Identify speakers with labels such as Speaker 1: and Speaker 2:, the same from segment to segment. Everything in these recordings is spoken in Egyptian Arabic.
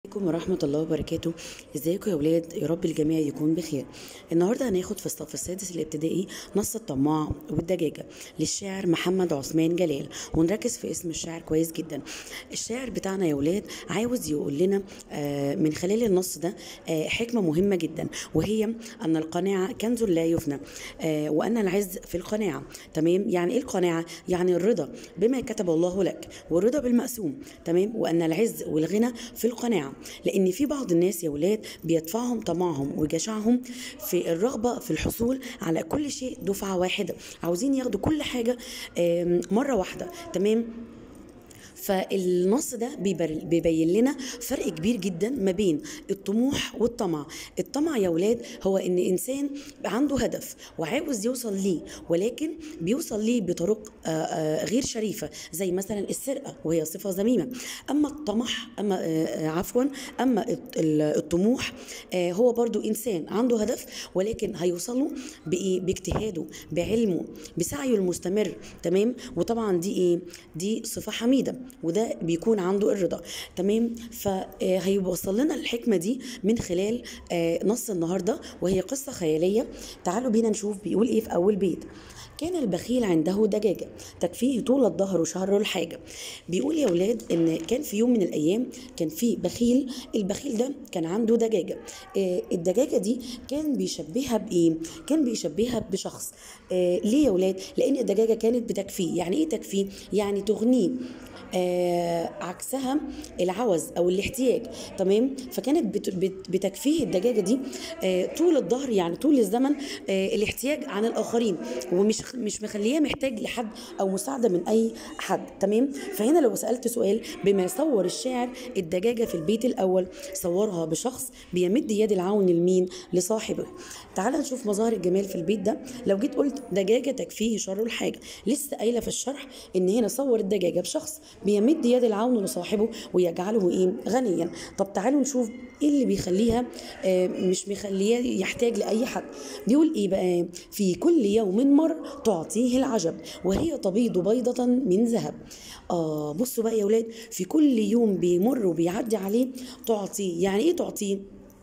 Speaker 1: عليكم ورحمة الله وبركاته ازيكم يا ولاد يا رب الجميع يكون بخير النهاردة هناخد في الصف السادس الابتدائي نص الطماع والدجاجة للشاعر محمد عثمان جلال ونركز في اسم الشاعر كويس جدا الشاعر بتاعنا يا ولاد عاوز يقول لنا آه، من خلال النص ده آه، حكمة مهمة جدا وهي أن القناعة كنز لا يفنى آه، وأن العز في القناعة تمام يعني إيه القناعة يعني الرضا بما كتب الله لك والرضا بالمقسوم تمام وأن العز والغنى في القناعة لأن في بعض الناس يا ولاد بيدفعهم طمعهم وجشعهم في الرغبة في الحصول على كل شيء دفعة واحدة عاوزين ياخدوا كل حاجة آم، مرة واحدة تمام فالنص ده بيبر- بيبين لنا فرق كبير جدا ما بين الطموح والطمع الطمع يا ولاد هو ان انسان عنده هدف وعاوز يوصل ليه ولكن بيوصل ليه بطرق آه، آه، غير شريفه زي مثلا السرقه وهي صفه ذميمه اما الطمح اما آه، آه، عفوا اما الت- ال- الطموح آه، هو برضو انسان عنده هدف ولكن هيوصله بايه باجتهاده بعلمه بسعيه المستمر تمام وطبعا دي ايه دي صفه حميده وده بيكون عنده الرضا تمام فهيوصل لنا الحكمه دي من خلال آه، نص النهارده وهي قصه خياليه تعالوا بينا نشوف بيقول ايه في اول بيت كان البخيل عنده دجاجة تكفيه طول الظهر وشهر الحاجة بيقول يا ولاد ان كان في يوم من الايام كان في بخيل البخيل ده كان عنده دجاجة آه، الدجاجة دي كان بيشبهها بايه كان بيشبهها بشخص آه، ليه يا ولاد لان الدجاجة كانت بتكفيه يعني ايه تكفيه يعني تغنيه آه عكسها العوز او الاحتياج تمام فكانت بت بت بتكفيه الدجاجه دي آه طول الظهر يعني طول الزمن آه الاحتياج عن الاخرين ومش مش مخليه محتاج لحد او مساعده من اي حد تمام فهنا لو سالت سؤال بما صور الشاعر الدجاجه في البيت الاول صورها بشخص بيمد يد العون لمين لصاحبه تعال نشوف مظاهر الجمال في البيت ده لو جيت قلت دجاجه تكفيه شر الحاجه لسه قايله في الشرح ان هنا صور الدجاجه بشخص بيمد يد العون لصاحبه ويجعله ايه غنيا طب تعالوا نشوف ايه اللي بيخليها آه، مش مخليه يحتاج لاي حد بيقول ايه بقى في كل يوم مر تعطيه العجب وهي تبيض بيضة من ذهب اه بصوا بقى يا ولاد في كل يوم بيمر وبيعدي عليه تعطيه يعني ايه تعطيه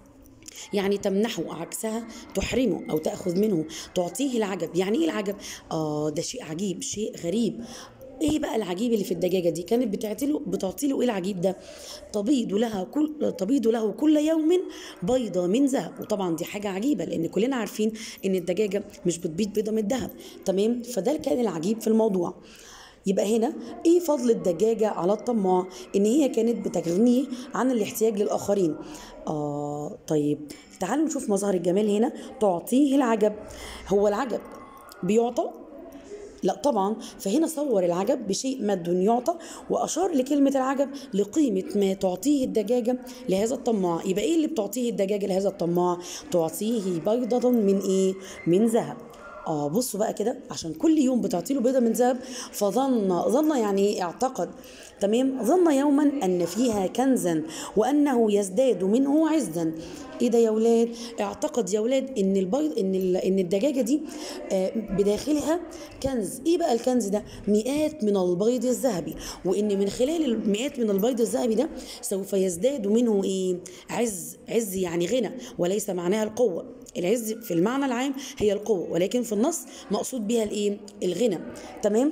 Speaker 1: يعني تمنحه عكسها تحرمه او تاخذ منه تعطيه العجب يعني ايه العجب اه ده شيء عجيب شيء غريب ايه بقى العجيب اللي في الدجاجه دي كانت بتعطي له بتعطي له ايه العجيب ده تبيض لها كل تبيض له كل يوم بيضه من ذهب وطبعا دي حاجه عجيبه لان كلنا عارفين ان الدجاجه مش بتبيض بيضه من الذهب تمام فده كان العجيب في الموضوع يبقى هنا ايه فضل الدجاجة على الطماع ان هي كانت بتغنيه عن الاحتياج للاخرين اه طيب تعالوا نشوف مظهر الجمال هنا تعطيه العجب هو العجب بيعطى لا طبعا فهنا صور العجب بشيء مد يعطى واشار لكلمه العجب لقيمه ما تعطيه الدجاجه لهذا الطماع يبقى ايه اللي بتعطيه الدجاجه لهذا الطماع تعطيه بيضه من ايه من ذهب اه بصوا بقى كده عشان كل يوم بتعطي له بيضه من ذهب فظن ظن يعني ايه اعتقد تمام ظن يوما ان فيها كنزا وانه يزداد منه عزا ايه ده يا ولاد اعتقد يا ولاد ان البيض ان ال- ان الدجاجه دي آه، بداخلها كنز ايه بقى الكنز ده مئات من البيض الذهبي وان من خلال المئات من البيض الذهبي ده سوف يزداد منه ايه عز عز يعني غنى وليس معناها القوه العز في المعنى العام هي القوه ولكن في النص مقصود بها الايه الغنى تمام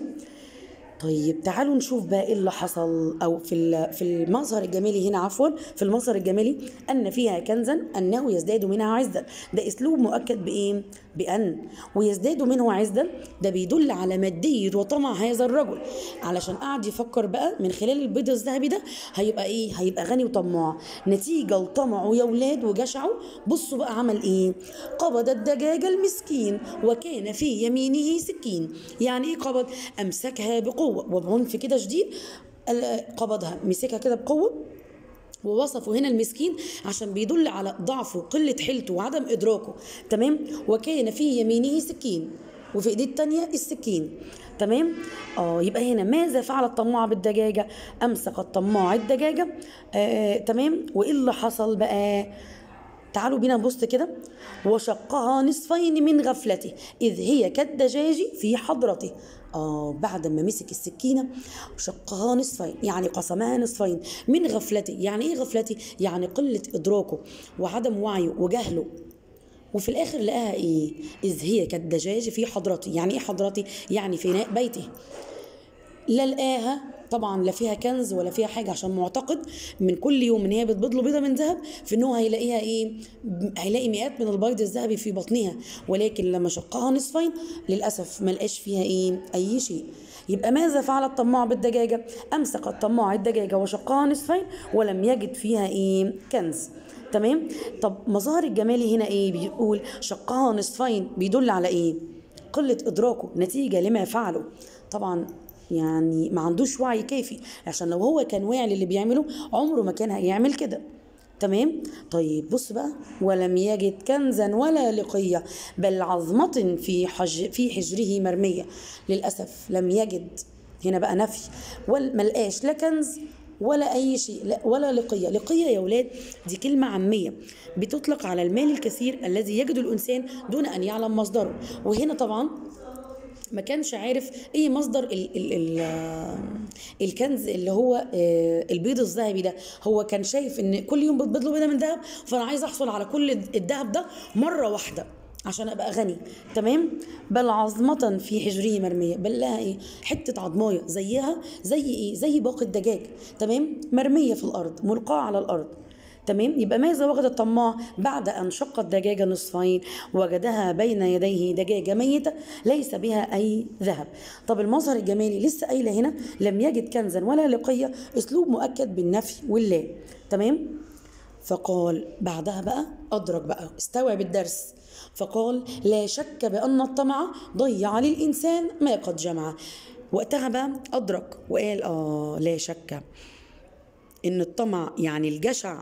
Speaker 1: طيب تعالوا نشوف بقى ايه اللي حصل او في ال- في المظهر الجمالي هنا عفوا في المظهر الجمالي ان فيها كنزا انه يزداد منها عزا ده اسلوب مؤكد بايه بان ويزداد منه عزا ده بيدل على ماديه وطمع هذا الرجل علشان قعد يفكر بقى من خلال البيض الذهبي ده هيبقى ايه هيبقى غني وطماع نتيجه لطمعه يا ولاد وجشعه بصوا بقى عمل ايه قبض الدجاج المسكين وكان في يمينه سكين يعني ايه قبض امسكها بقوه وبعنف كده شديد ال- قبضها مسكها كده بقوه ووصفوا هنا المسكين عشان بيدل على ضعفه وقلة حيلته وعدم إدراكه تمام وكان في يمينه سكين وفي ايديه التانية السكين تمام اه يبقى هنا ماذا فعل الطماع بالدجاجة امسك الطماع الدجاجة آه تمام وايه اللي حصل بقى تعالوا بينا نبص كده وشقها نصفين من غفلته إذ هي كالدجاج في حضرته آه بعد ما مسك السكينة شقها نصفين يعني قسمها نصفين من غفلته يعني إيه غفلته؟ يعني قلة إدراكه وعدم وعيه وجهله وفي الاخر لقاها ايه اذ هي كالدجاج في حضرتي يعني ايه حضرتي يعني في ناء بيته لا لقاها طبعا لا فيها كنز ولا فيها حاجه عشان معتقد من كل يوم ان هي بتبيض له بيضه من ذهب في ان هو هيلاقيها ايه هيلاقي مئات من البيض الذهبي في بطنها ولكن لما شقها نصفين للاسف ما لقاش فيها ايه اي شيء يبقى ماذا فعل الطماع بالدجاجه امسك الطماع الدجاجه وشقها نصفين ولم يجد فيها ايه كنز تمام طب مظاهر الجمال هنا ايه بيقول شقها نصفين بيدل على ايه قله ادراكه نتيجه لما فعله طبعا يعني ما عندوش وعي كافي عشان لو هو كان واعي للي بيعمله عمره ما كان هيعمل كده تمام طيب بص بقى ولم يجد كنزا ولا لقية بل عظمة في حج في حجره مرمية للأسف لم يجد هنا بقى نفي ملقاش لا كنز ولا اي شيء لا ولا لقيه لقيه يا ولاد دي كلمه عاميه بتطلق على المال الكثير الذي يجد الانسان دون ان يعلم مصدره وهنا طبعا ما كانش عارف ايه مصدر ال ال ال الكنز اللي هو البيض الذهبي ده هو كان شايف ان كل يوم بتبيض له بيضه من ذهب فانا عايز احصل على كل الذهب ده مره واحده عشان ابقى غني تمام بل عظمة في حجره مرمية بل لها ايه حتة عظماية زيها زي ايه زي باقي الدجاج تمام مرمية في الارض ملقاة على الارض تمام يبقى ماذا وجد الطماع بعد ان شق الدجاجة نصفين وجدها بين يديه دجاجة ميتة ليس بها اي ذهب طب المظهر الجمالي لسه قايله هنا لم يجد كنزا ولا لقية اسلوب مؤكد بالنفي واللا تمام فقال بعدها بقى ادرك بقى استوعب الدرس فقال لا شك بأن الطمع ضيع للإنسان ما قد جمع وقتها بقى أدرك وقال آه لا شك إن الطمع يعني الجشع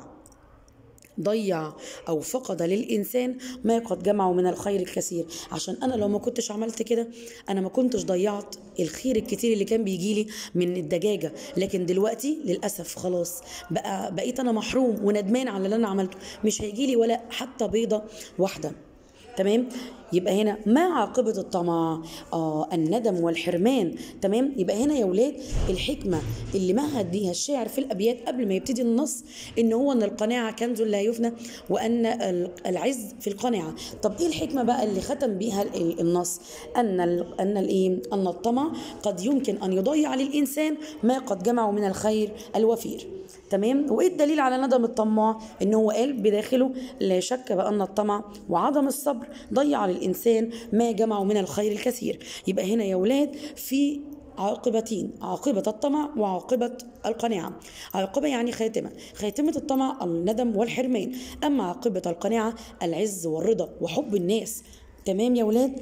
Speaker 1: ضيع او فقد للانسان ما قد جمعه من الخير الكثير عشان انا لو ما كنتش عملت كده انا ما كنتش ضيعت الخير الكتير اللي كان بيجي لي من الدجاجه لكن دلوقتي للاسف خلاص بقى بقيت انا محروم وندمان على اللي انا عملته مش هيجي لي ولا حتى بيضه واحده تمام يبقى هنا ما عاقبة الطمع آه الندم والحرمان تمام يبقى هنا يا ولاد الحكمة اللي مهد بيها الشاعر في الأبيات قبل ما يبتدي النص إن هو أن القناعة كنز لا يفنى وأن العز في القناعة طب إيه الحكمة بقى اللي ختم بيها النص أن ال أن الإيه أن الطمع قد يمكن أن يضيع للإنسان ما قد جمعه من الخير الوفير تمام وايه الدليل على ندم الطماع ان هو قال بداخله لا شك بان الطمع وعدم الصبر ضيع للانسان ما جمعه من الخير الكثير يبقى هنا يا ولاد في عاقبتين عاقبة الطمع وعاقبة القناعة عاقبة يعني خاتمة خاتمة الطمع الندم والحرمان أما عاقبة القناعة العز والرضا وحب الناس تمام يا ولاد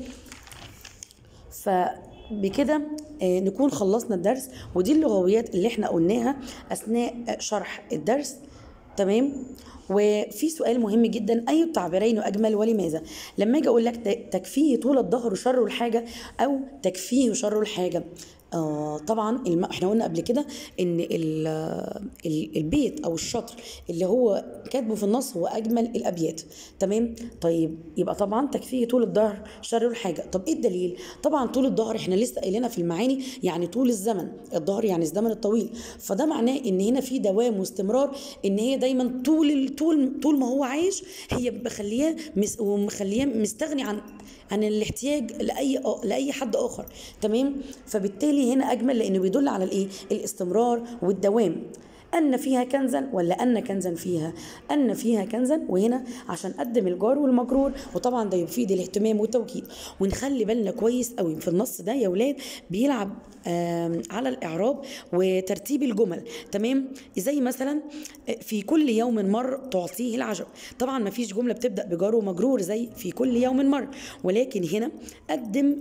Speaker 1: ف بكده نكون خلصنا الدرس ودي اللغويات اللي احنا قلناها اثناء شرح الدرس تمام وفي سؤال مهم جدا اي التعبيرين اجمل ولماذا لما اجي اقول لك تكفيه طول الظهر شر الحاجه او تكفيه شر الحاجه آه طبعا الم... احنا قلنا قبل كده ان ال... ال... البيت او الشطر اللي هو كاتبه في النص هو اجمل الابيات تمام طيب يبقى طبعا تكفيه طول الظهر شر الحاجه طب ايه الدليل طبعا طول الظهر احنا لسه قايلينها في المعاني يعني طول الزمن الظهر يعني الزمن الطويل فده معناه ان هنا في دوام واستمرار ان هي دايما طول طول طول ما هو عايش هي مخليه مس... ومخليه مستغني عن عن الاحتياج لاي لاي حد اخر تمام فبالتالي هنا اجمل لانه بيدل على الايه الاستمرار والدوام أن فيها كنزا ولا أن كنزا فيها أن فيها كنزا وهنا عشان قدم الجار والمجرور وطبعا ده يفيد الاهتمام والتوكيد ونخلي بالنا كويس قوي في النص ده يا ولاد بيلعب على الإعراب وترتيب الجمل تمام زي مثلا في كل يوم مر تعطيه العجب طبعا ما فيش جملة بتبدأ بجار ومجرور زي في كل يوم مر ولكن هنا قدم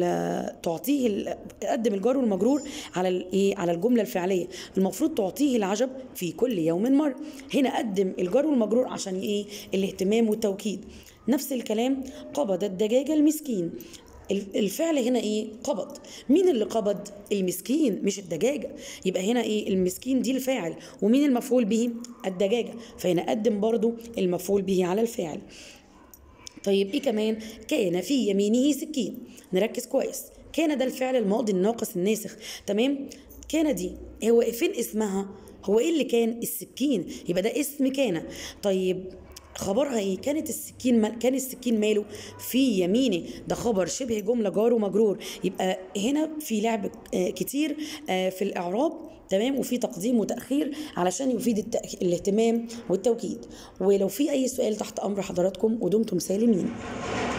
Speaker 1: تعطيه قدم الجار والمجرور على الايه على الجملة الفعلية المفروض تعطيه العجب العجب في كل يوم مر هنا قدم الجار والمجرور عشان ايه الاهتمام والتوكيد نفس الكلام قبض الدجاج المسكين ال- الفعل هنا ايه قبض مين اللي قبض المسكين مش الدجاجه يبقى هنا ايه المسكين دي الفاعل ومين المفعول به الدجاجه فهنا قدم برضو المفعول به على الفاعل طيب ايه كمان كان في يمينه سكين نركز كويس كان ده الفعل الماضي الناقص الناسخ تمام كان دي هو فين اسمها هو ايه اللي كان السكين يبقى ده اسم كان طيب خبرها ايه كانت السكين مال كان السكين ماله في يمينه ده خبر شبه جمله جار ومجرور يبقى هنا في لعب آه، كتير آه، في الاعراب تمام وفي تقديم وتاخير علشان يفيد التأك... الاهتمام والتوكيد ولو في اي سؤال تحت امر حضراتكم ودمتم سالمين